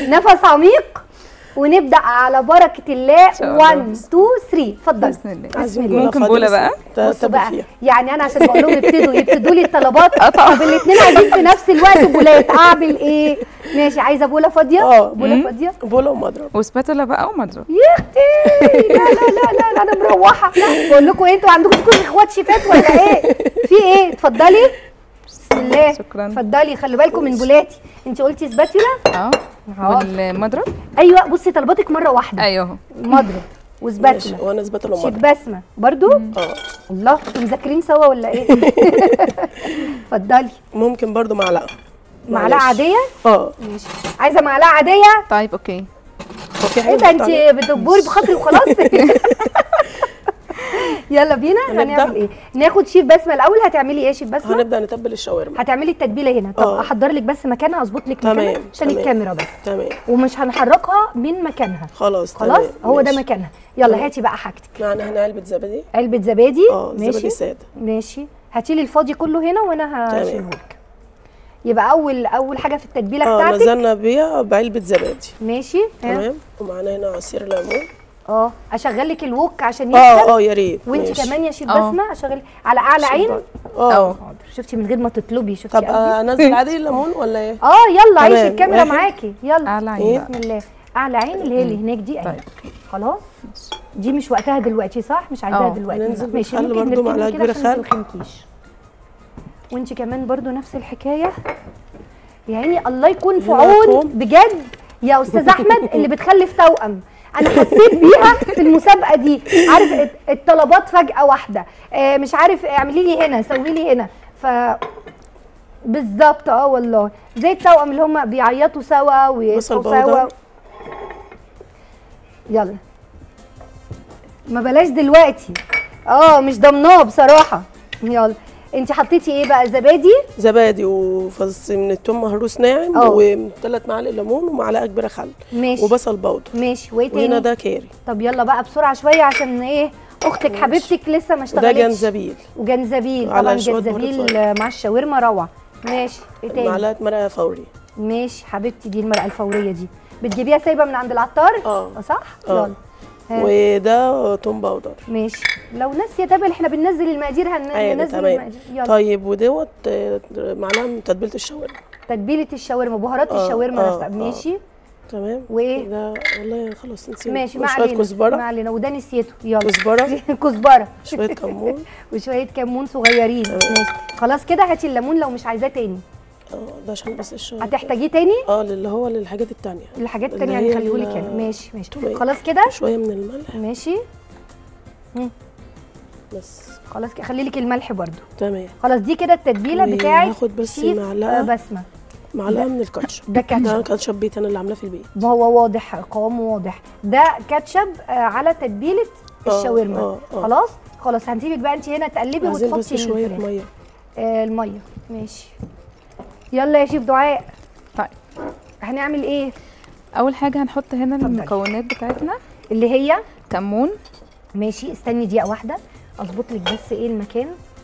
نفس عميق ونبدا على بركه الله شاء الله. 1 2 3 اتفضل بسم الله بسم الله ممكن بوله بقى بصوا تتبل بقى فيها يعني انا عشان بقول لهم يبتدوا يبتدوا لي الطلبات آه طبعا. طب الاثنين عايزين في نفس الوقت بولات اعمل ايه ماشي عايزه بوله فاضيه اه. بوله مم. فاضيه بوله ومضرب وسباتولا بقى ومضرب يا اختي لا لا لا لا, لا انا مروحه لا بقول لكم إيه، انتوا عندكم تكونوا اخوات شيفات ولا ايه في ايه اتفضلي بسم الله شكراً. اتفضلي خلي بالكم من بولاتي انت قلتي سباتولا اه حاضر. والمضرب ايوه بصي طلباتك مره واحده ايوه اهو مضرب ماشي وسباتولا وانا سباتولا شيف ومضرب بسمه برضو اه الله انتوا مذاكرين سوا ولا ايه اتفضلي ممكن برضو معلقه معلقه معلش. عاديه اه ماشي عايزه معلقه عاديه طيب اوكي هو في ايه حاجه ده انت بتحط عليها؟ بتجبري بخاطري وخلاص يلا بينا هنبدأ؟ هنعمل ايه ناخد شيف بسمه الاول هتعملي ايه يا شيف بسمه هنبدا نتبل الشاورما هتعملي التتبيله هنا طب اه. احضر لك بس مكانها اظبط لك مكانها تمام، عشان تمام. الكاميرا بس تمام ومش هنحركها من مكانها خلاص خلاص تمام، هو ده ماشي. مكانها يلا تمام. هاتي بقى حاجتك معنا هنا علبه زبادي علبه زبادي اه ماشي زبادي ساده ماشي هاتي لي الفاضي كله هنا وانا تمام. هشيله لك يبقى اول اول حاجه في التتبيله اه بتاعتك نزلنا بيها بعلبه زبادي ماشي ها. تمام ومعانا هنا عصير ليمون اه اشغل لك الوك عشان اه يسخن اه يا ريت وانت ماشي. كمان يا شيف اه. بسمه اشغل على اعلى عين اه اه حاضر شفتي من غير ما تطلبي شفتي طب قلبي؟ آه، انزل عادي الليمون ولا ايه اه يلا عيشي تمام. الكاميرا واحد. معاكي يلا اعلى عين إيه؟ بقى بسم الله اعلى عين اللي هي اللي هناك دي أيوة. طيب خلاص دي مش وقتها دلوقتي صح مش عايزاها اه. دلوقتي هننزل ماشي بالخل ممكن برضو نركنها معلقة كده كبيرة عشان ما خل. تخنكيش وانت كمان برضو نفس الحكايه يعني الله يكون في هنا عون توم. بجد يا استاذ احمد اللي بتخلف توأم انا حسيت بيها في المسابقه دي عارف الت- الطلبات فجاه واحده آه مش عارف اعملي لي هنا سوي لي هنا ف بالظبط اه والله زي التوأم اللي هم بيعيطوا سوا ويصحوا بصل سوا بودر. يلا ما بلاش دلوقتي اه مش ضمناه بصراحه يلا انت حطيتي ايه بقى زبادي زبادي وفص من التوم مهروس ناعم اه. وثلاث معالق ليمون ومعلقه كبيره خل ماشي وبصل بودر ماشي وايه وهنا تاني ده كاري طب يلا بقى بسرعه شويه عشان ايه اختك حبيبتك لسه ما وده اشتغلتش جنزبيل وجنزبيل على طبعا شوية جنزبيل بهارات آه، مع الشاورما روعه ماشي ايه تاني معلقه مرقه فوري ماشي حبيبتي دي المرقه الفوريه دي بتجيبيها سايبه من عند العطار اه صح اه. يلا ها. وده توم باودر ماشي لو ناسيه تابل احنا بننزل المقادير هن- عادي هننزل تمام المقادير يلا طيب ودوت آه، معلقه من تتبيله الشاورما تتبيله الشاورما بهارات اه، الشاورما اه، نفسها اه. ماشي تمام وايه؟ ده والله خلاص نسيت ماشي ما وشويه علينا ما كزبره علينا وده نسيته يلا كزبره كزبره شويه كمون وشويه كمون صغيرين ماشي خلاص كده هاتي الليمون لو مش عايزاه تاني اه ده عشان بس الشويه هتحتاجيه تاني اه اللي هو للحاجات التانية الحاجات اللي التانية هي هنخليهولك ال- هنا ماشي ماشي تومية. خلاص كده شويه من الملح ماشي بس خلاص كده خلي لك الملح برده تمام خلاص دي كده التتبيله بتاعت وهاخد بس شيف معلقة. آه، بسمه معلقه من الكاتشب ده كاتشب. ده كاتشب بيت انا اللي عاملاه في البيت ما هو واضح قوامه واضح ده كاتشب آه، على تتبيله اه، الشاورما اه، اه. خلاص خلاص هنسيبك بقى انت هنا تقلبي عايزين وتحطي بس شويه الفراخ. ميه آه الميه ماشي يلا يا شيف دعاء طيب هنعمل ايه اول حاجه هنحط هنا اتفضلي. المكونات بتاعتنا اللي هي كمون ماشي استني دقيقه واحده اظبط لك بس ايه المكان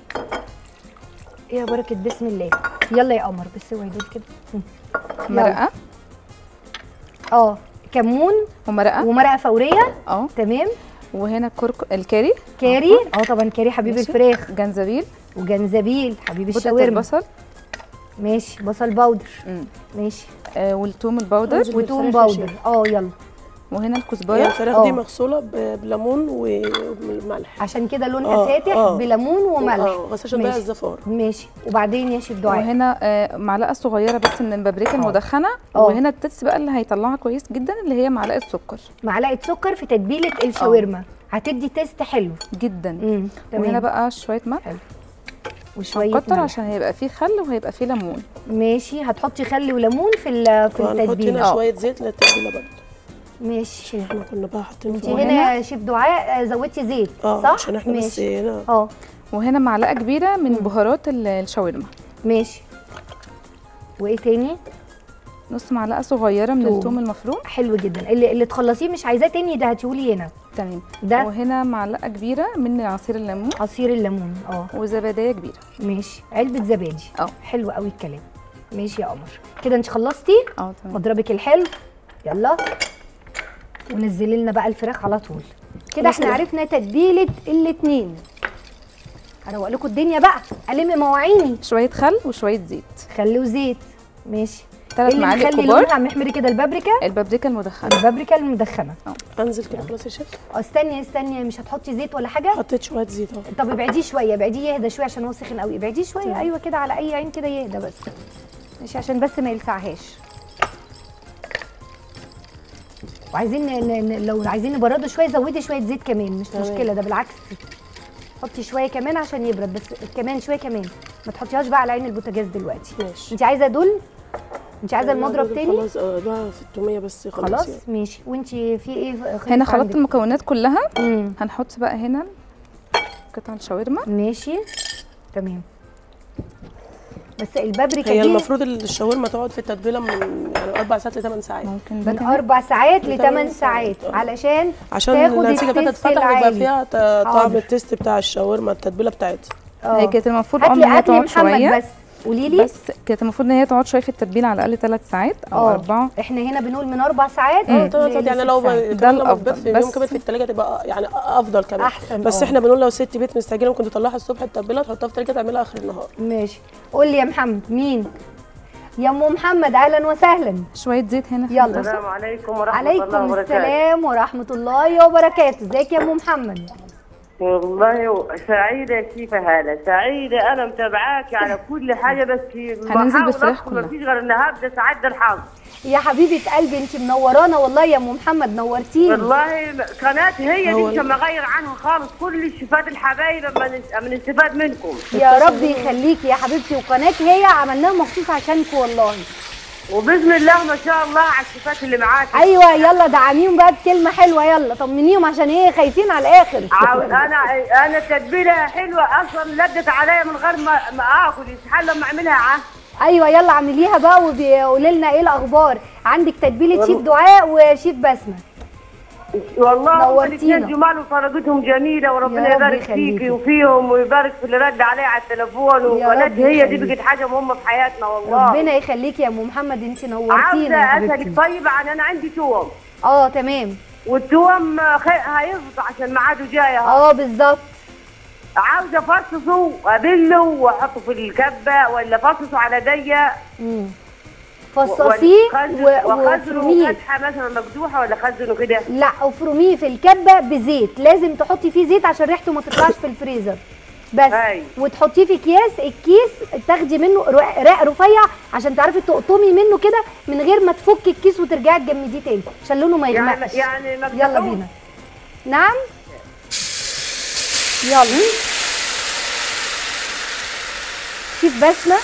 يا بركه بسم الله يلا يا قمر بس اوعي دول كده هم. يلا. مرقه اه كمون ومرقه ومرقه فوريه اه تمام وهنا كرك الكاري كاري اه طبعا كاري حبيب ماشي. الفراخ جنزبيل وجنزبيل حبيب بودره الشاورما البصل ماشي بصل باودر مم. ماشي آه والثوم البودر عايزة وتوم الفراخ يا باودر شيخ. اه يلا وهنا هي الكزبره الفراخ دي اه. مغسوله ب- بليمون وملح عشان كده لونها اه، فاتح اه. بليمون وملح اه بس عشان بقى ماشي. الزفاره ماشي وبعدين يا شيف دعاء وهنا آه معلقه صغيره بس من البابريكا المدخنه اه. وهنا التتس بقى اللي هيطلعها كويس جدا اللي هي معلقه سكر معلقه سكر في تتبيله الشاورما هتدي تيست حلو جدا امم وهنا بقى شويه ملح وشويه هنكتر ملح. عشان هيبقى فيه خل وهيبقى فيه ليمون ماشي هتحطي خل وليمون في ال- في وهنحط التتبيله هنا اه. شويه زيت للتتبيله برضه ماشي احنا كنا بقى حاطين انت فوق هنا يا شيف دعاء آه، زودتي زيت اه صح عشان احنا بس ماشي هنا اه وهنا معلقه كبيره من بهارات ال- الشاورما ماشي وايه تاني نص معلقه صغيره من توم. الثوم المفروم حلو جدا اللي اللي تخلصيه مش عايزاه تاني ده هاتيهولي هنا تمام ده وهنا معلقه كبيره من عصير الليمون عصير الليمون اه وزباديه كبيره ماشي علبه زبادي اه حلو قوي الكلام ماشي يا قمر كده انت خلصتي اه تمام مضربك الحلو يلا ونزلي لنا بقى الفراخ على طول كده خلاص احنا كده. عرفنا تتبيله الاتنين هروق لكم الدنيا بقى الم مواعيني شويه خل وشويه زيت خلي وزيت ماشي ثلاث اللي معالق مخلي كبار لونها محمري كده البابريكا البابريكا المدخنه البابريكا المدخنه انزل كده خلاص يا شيف اه استني استني مش هتحطي زيت ولا حاجه حطيت شويه زيت اهو طب ابعديه شويه ابعديه يهدى شويه عشان هو سخن قوي ابعديه شويه ايوه كده على اي عين كده يهدى بس ماشي عشان بس ما يلسعهاش وعايزين ن- ن- لو عايزين نبرده شويه زودي شويه زيت كمان مش تمام. مشكله ده بالعكس حطي شويه كمان عشان يبرد بس كمان شويه كمان ما تحطيهاش بقى على عين البوتاجاز دلوقتي ماشي انت عايزه دول انت عايزه المضرب تاني خلاص اه ده في التوميه بس خلاص, خلاص يعني. ماشي وانت في ايه خلص هنا خلطت عندك؟ المكونات كلها مم. هنحط بقى هنا قطع الشاورما ماشي تمام بس البابريكا هي دي المفروض الشاورما تقعد في التتبيله من يعني اربع ساعات لثمان ساعات ممكن من ده اربع ساعات لتمن لثمان ساعات. ساعات آه. علشان عشان تاخد النتيجه بتاعتها التيست تتفتح ويبقى العالي. فيها ت- طعم حاضر. التيست بتاع الشاورما التتبيله بتاعتها هي اه كانت المفروض اه هات ان لي هي هات لي تقعد محمد شويه بس قولي لي بس كانت المفروض ان هي تقعد شويه في التتبيله على الاقل ثلاث ساعات او اه اربعه احنا هنا بنقول من اربع ساعات اه ل- طبعا يعني لست لو ساعات. ده كمان لما الأفضل. بات في اليوم بس- كمان في الثلاجه تبقى يعني افضل كمان أحسن، بس اه. احنا بنقول لو ست بيت مستعجله ممكن تطلعها الصبح التتبيله تحطها في الثلاجه تعملها اخر النهار ماشي قول لي يا محمد مين يا ام محمد اهلا وسهلا شويه زيت هنا في يلا. الطاسة. السلام عليكم ورحمة الله عليكم وبركاته السلام ورحمه الله وبركاته ازيك يا ام محمد والله سعيدة كيف هالة سعيدة أنا متابعاك على كل حاجة بس هننزل بالفراخ ما كلها. فيش غير النهاردة سعد الحظ يا حبيبه قلبي انت منورانا والله يا ام محمد نورتيني والله قناة هي هو دي مش مغير عنهم خالص كل الشفات الحبايب أما نس- أما نستفاد منكم يا رب يخليكي يا حبيبتي وقناه هي عملناها مخصوص عشانكم والله وبإذن الله ما شاء الله على الشفات اللي معاك ايوه يلا دعميهم بقى بكلمه حلوه يلا طمنيهم عشان ايه خايفين على الاخر عاوز انا انا التتبيله حلوه اصلا لدت عليا من غير ما, ما اكل استحاله لما اعملها عه ايوه يلا اعمليها بقى وقولي لنا ايه الاخبار عندك تتبيله شيف دعاء وشيف بسمه والله هم نورتينا. الاثنين جمال وطريقتهم جميله وربنا يا رب يبارك يخليكي. فيكي وفيهم ويبارك في اللي رد عليه على التليفون يا وقناه رب هي دي يخليكي. بقت حاجه مهمه في حياتنا والله ربنا يخليكي يا ام محمد انت نورتينا عاوزه يا اسالك حبيبتي طيب عن انا عندي توم اه تمام والتوم خي- هيظبط عشان ميعاده جاي اهو اه بالظبط عاوزه افصصه وابله واحطه في الكبه ولا افصصه على ضيق مم. فصصيه و- وخزنه وافرميه فتحه مثلا مفتوحه ولا خزنه كده لا افرميه في الكبه بزيت لازم تحطي فيه زيت عشان ريحته ما تطلعش في الفريزر بس أيوة. وتحطيه في اكياس الكيس تاخدي منه رق رق رفيع عشان تعرفي تقطمي منه كده من غير ما تفكي الكيس وترجعي تجمديه تاني عشان لونه ما يعني يغمقش يعني ما يلا بتقوم. بينا نعم يلا شيف بسمة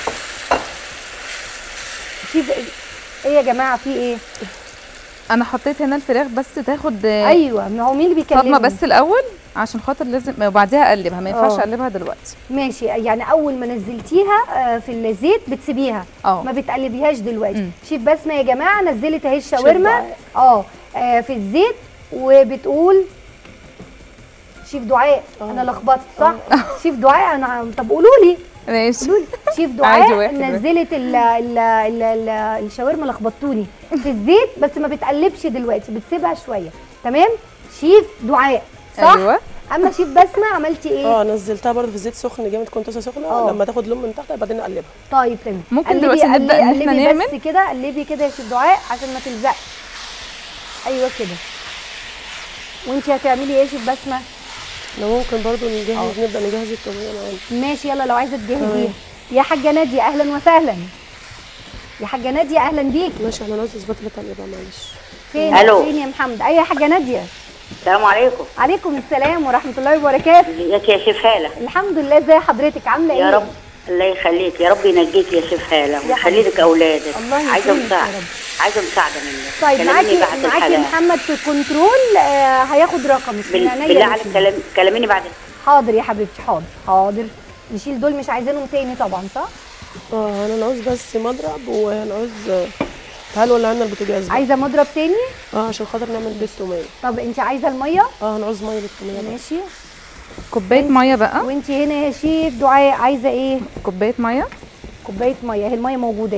شيف ايه يا جماعة في ايه؟ انا حطيت هنا الفراخ بس تاخد آه، ايوه ما هو مين اللي بيكلمني؟ صدمه بس الاول عشان خاطر لازم وبعديها اقلبها ما ينفعش اه. اقلبها دلوقتي ماشي يعني اول ما نزلتيها آه، في الزيت بتسيبيها اه. ما بتقلبيهاش دلوقتي مم. شيف بسمة يا جماعة نزلت اهي الشاورما دعاء. اه آه، في الزيت وبتقول شيف دعاء انا لخبطت صح شيف دعاء انا طب قولوا لي ماشي قولوا لي شيف عادي دعاء واحد واحد. نزلت ال ال ال ال الشاورما لخبطتوني في الزيت بس ما بتقلبش دلوقتي بتسيبها شويه تمام شيف دعاء صح ايوه اما شيف بسمه عملتي ايه اه نزلتها برضه في زيت سخن جامد كنت طاسه سخنه اه. لما تاخد لون من تحت بعدين اقلبها طيب تمام ممكن قلبي- دلوقتي نبدأ قلبي- إن إحنا قلبي نعمل؟ بس كده قلبي كده يا شيف دعاء عشان ما تلزقش ايوه كده وانت هتعملي ايه يا شيف بسمه احنا ممكن برضه نجهز نبدا نجهز التوميه معانا ماشي يلا لو عايزه تجهزيها يا حاجه ناديه اهلا وسهلا يا حاجه ناديه اهلا بيكي ماشي احنا نعوز اثبات تانية بقى معلش فين ألو. فين يا محمد اي يا حاجه ناديه السلام عليكم عليكم السلام ورحمه الله وبركاته ازيك يا شيف هاله الحمد لله ازي حضرتك عامله ايه يا رب الله يخليك يا رب ينجيك يا شيف هاله ويخلي حبيبتي. لك اولادك الله عايزه يكرمك يا مساعده رب. عايزه مساعده منك طيب كلميني معاكي بعد معاكي الحلقه محمد في الكنترول آه هياخد رقمك من بال- عينيا بالله عليك الاتنين. كلم- كلميني بعد حاضر يا حبيبتي حاضر حاضر نشيل دول مش عايزينهم تاني طبعا صح اه انا نعوز بس مضرب وهنعوز تعالوا ولا عندنا البوتاجاز بقى. عايزه مضرب تاني اه عشان خاطر نعمل بيت توميه طب انت عايزه الميه اه هنعوز ميه للتوميه بقى. ماشي كوبايه ميه بقى وانت هنا يا شيف دعاء عايزه ايه كوبايه ميه كوبايه ميه اهي الميه موجوده اهي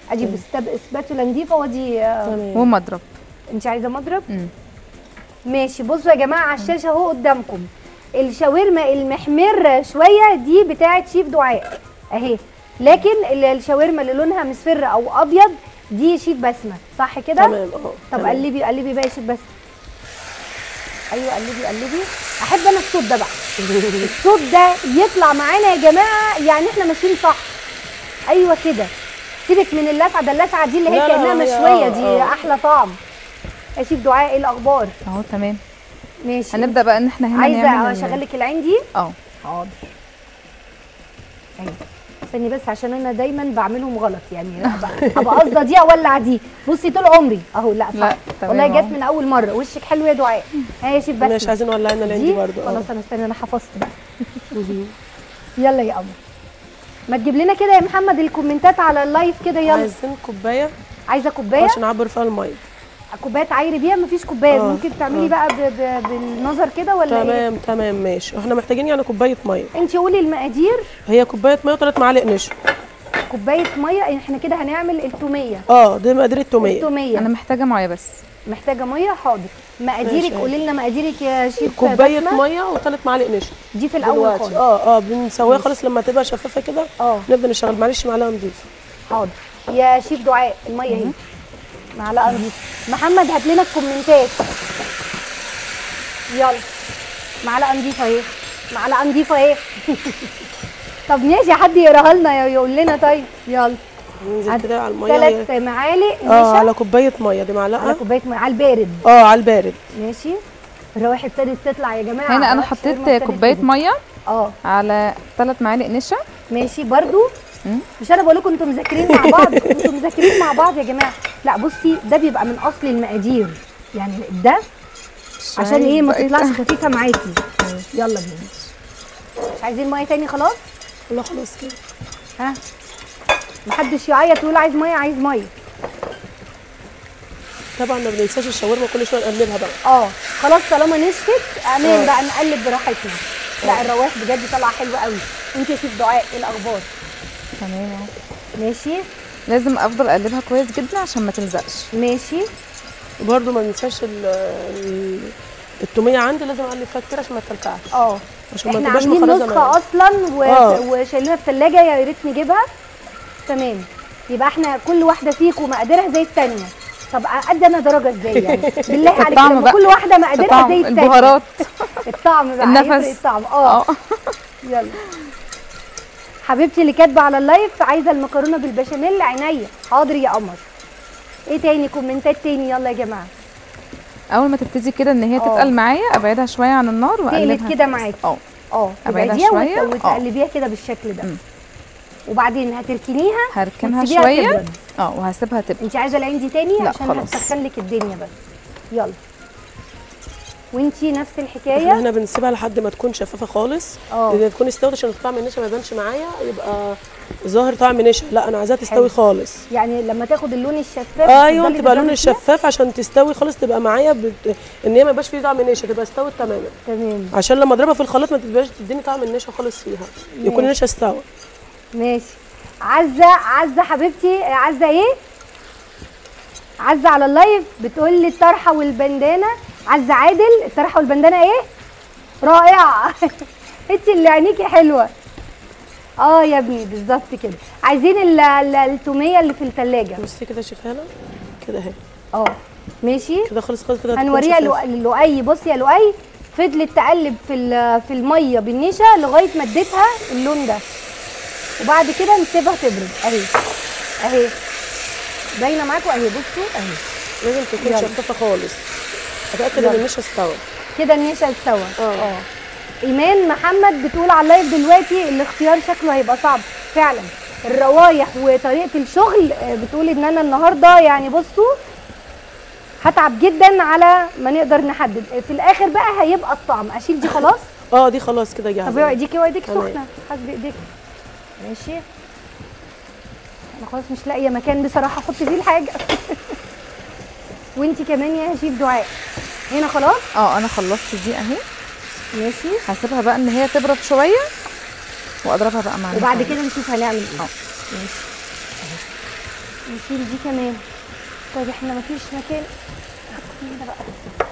اجيب استب- سباتولا نضيفه وادي آه، تمام ومضرب انت عايزه مضرب مم. ماشي بصوا يا جماعه على الشاشه اهو قدامكم الشاورما المحمره شويه دي بتاعه شيف دعاء اهي لكن ال- الشاورما اللي لونها مصفر او ابيض دي شيف بسمه صح كده تمام اه طب تمام. قلبي قلبي بقى يا شيف بسمه ايوه قلبي قلبي احب انا الصوت ده بقى الصوت ده يطلع معانا يا جماعه يعني احنا ماشيين صح ايوه كده سيبك من اللسعه ده اللسعه دي اللي هي لا، لا، كانها هي- مشويه آه، دي آه. احلى طعم يا شيف دعاء ايه الاخبار اهو تمام ماشي هنبدا بقى ان احنا هنا عايزه نعمل ال- اشغل لك العين دي اه حاضر ايوه استني بس عشان انا دايما بعملهم غلط يعني أبقى- ابقى قاصده دي اولع دي بصي طول عمري اهو لا صح لا، تمام والله جت أهو. من اول مره وشك حلو يا دعاء ها يا شيف بس مش عايزين نولع لنا العين دي دي برضه خلاص انا استني انا حفظت بقى يلا يا قمر ما تجيب لنا كده يا محمد الكومنتات على اللايف كده يلا عايزين كوبايه عايزه كوبايه عشان اعبر فيها الميه كوبايه تعايري بيها مفيش كوبايه آه، ممكن تعملي آه. بقى ب... ب... بالنظر كده ولا ايه تمام تمام ماشي احنا محتاجين يعني كوبايه ميه انت قولي المقادير هي كوبايه ميه وثلاث معالق نشا كوبايه ميه احنا كده هنعمل التوميه اه دي مقادير التوميه التوميه انا محتاجه ميه بس محتاجه ميه حاضر مقاديرك ماشي. قولي لنا مقاديرك يا شيف كوبايه بسمة. ميه وثلاث معالق نشا دي في الاول دلوقتي خالص اه اه بنسويها خالص لما تبقى شفافه كده اه نبدا نشتغل معلش معلقه نضيفه حاضر يا شيف دعاء الميه اهي معلقه نضيفه محمد هات لنا الكومنتات يلا معلقه نضيفه اهي معلقه نضيفه اهي طب ماشي حد يقراها لنا يقول لنا طيب يلا ننزل كده على الميه هي- ثلاث معالق اه على نشا كوبايه ميه دي على معلقه كوبايه ميه على البارد اه على البارد ماشي الروائح ابتدت تطلع يا جماعه هنا انا روائح الشاورما حطيت ابتدت كوبايه تظهر. ميه اه على ثلاث معالق نشا ماشي برضو مم. مش انا بقول لكم انتوا مذاكرين مع بعض انتوا مذاكرين مع بعض يا جماعه لا بصي ده بيبقى من اصل المقادير يعني ده عشان ايه ما بقيت- تطلعش خفيفه معاكي يلا بينا مش عايزين ميه تاني خلاص لا خلاص كده ها محدش يعيط يقول عايز ميه عايز ميه طبعا ما بننساش الشاورما كل شويه نقلبها بقى اه خلاص طالما نشفت امان آه. بقى نقلب براحتنا لا الروايح بجد طالعه حلوه قوي انت يا شيف دعاء ايه الاخبار تمام اهو ماشي لازم افضل اقلبها كويس جدا عشان ما تلزقش ماشي وبرده ما ننساش ال- ال- التوميه عندي لازم اقلب فيها كتير عشان ما تكلكعش اه عشان ما احنا تبقاش عاملين مخرزه نسخه معانا. اصلا و... آه. وشايلينها في الثلاجه يا ريت نجيبها تمام يبقى احنا كل واحده فيكم مقاديرها زي الثانيه طب قد انا درجه ازاي يعني بالله عليك الطعم لما بقى. كل واحده مقاديرها الطعم زي الثانيه البهارات الطعم بقى النفس. هيفرق الطعم اه اه يلا حبيبتي اللي كاتبه على اللايف عايزه المكرونه بالبشاميل عينيا حاضر يا قمر ايه تاني كومنتات تاني يلا يا جماعه اول ما تبتدي كده ان هي اه. تتقل معايا ابعدها شويه عن النار واقلبها تقلب كده معاكي اه اه أبعدها تبعديها شوية. وت- وتقلبيها كده بالشكل ده مم. وبعدين هتركنيها هركنها وتسيبيها شويه تبرد. اه وهسيبها تبقى انت عايزه العين دي تاني لا، عشان خلاص. هتسخن لك الدنيا بس يلا وانتي نفس احنا الحكايه هنا بنسيبها لحد ما تكون شفافه خالص اه. لان تكون استوت عشان طعم النشا ما يبانش معايا يبقى ظاهر طعم نشا لا انا عايزاها تستوي حلو. خالص يعني لما تاخد اللون الشفاف ايوه تفضلي تبقى لون تضربي فيها؟ الشفاف عشان تستوي خالص تبقى معايا بت... ان هي ما يبقاش فيه طعم نشا تبقى استوت تماما تمام عشان لما اضربها في الخلاط ما تبقاش تديني طعم النشا خالص فيها يكون ماشي. النشا استوى ماشي عزه عزه حبيبتي آه، عزه ايه عزه على اللايف بتقول لي الطرحه والبندانه عزه عادل الطرحه والبندانه ايه رائعه انت اللي عينيكي حلوه اه يا ابني بالظبط كده عايزين ال- ال- التوميه اللي في الثلاجه بصي كده شوفها لها كده اهي اه ماشي كده خالص خالص كده هتكون هنوريها شفافة. لؤ- لؤي بصي يا لؤي فضلت تقلب في ال- في الميه بالنشا لغايه ما اديتها اللون ده وبعد كده نسيبها تبرد اهي اهي باينه معاكم اهي بصوا اهي لازم تكون يلا. شفافه خالص اتاكد يلا. ان النشا استوى كده النشا استوى اه. ايمان محمد بتقول على اللايف دلوقتي الاختيار شكله هيبقى صعب فعلا الروايح وطريقه الشغل آه، بتقول ان انا النهارده يعني بصوا هتعب جدا على ما نقدر نحدد آه، في الاخر بقى هيبقى الطعم اشيل دي خلاص اه دي خلاص كده طب جاهزه اوعي ايديكي وايديك تمام. سخنه حاسبي ايديك ماشي انا خلاص مش لاقيه مكان بصراحه احط فيه الحاجه وانتي كمان يا شيف دعاء هنا خلاص اه انا خلصت دي اهي ماشي هسيبها بقى ان هي تبرد شويه واضربها بقى مع وبعد النشا. كده نشوف هنعمل ايه اه. ماشي نشيل دي كمان طيب احنا مفيش مكان حط هنا بقى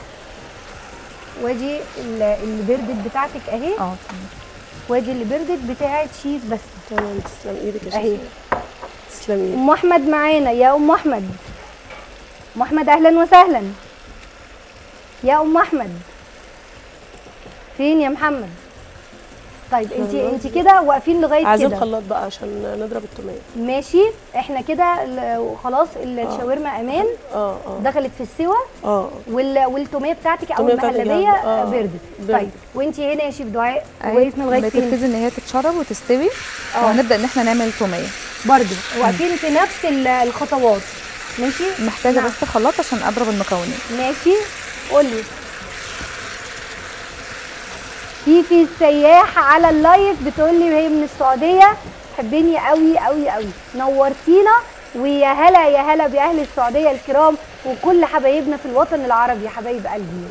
وادي ال- اللي بردت بتاعتك اهي اه تمام وادي اللي بردت بتاعت شيف بس تمام تسلم ايدك يا اهي شيخ تسلم ايدك ام احمد معانا يا ام احمد ام احمد اهلا وسهلا يا ام احمد فين يا محمد طيب انت والله. انت كده واقفين لغايه عايزين كده خلاط بقى عشان نضرب التوميه ماشي احنا كده ال- خلاص الشاورما امان اه اه دخلت في السوا اه وال... والتوميه بتاعتك او التومية بتاعتك المهلبيه جاهزة. آه، بردت بردت. طيب وانت هنا يا شيف دعاء اهي واقفين لغايه فين بتبتدي ان هي تتشرب وتستوي اه. وهنبدا ان احنا نعمل توميه برضو واقفين في نفس ال- الخطوات ماشي محتاجه نعم. بس خلاط عشان اضرب المكونات ماشي قولي فيفي السياح على اللايف بتقول لي هي من السعوديه تحبيني قوي قوي قوي نورتينا ويا هلا يا هلا باهل السعوديه الكرام وكل حبايبنا في الوطن العربي يا حبايب قلبي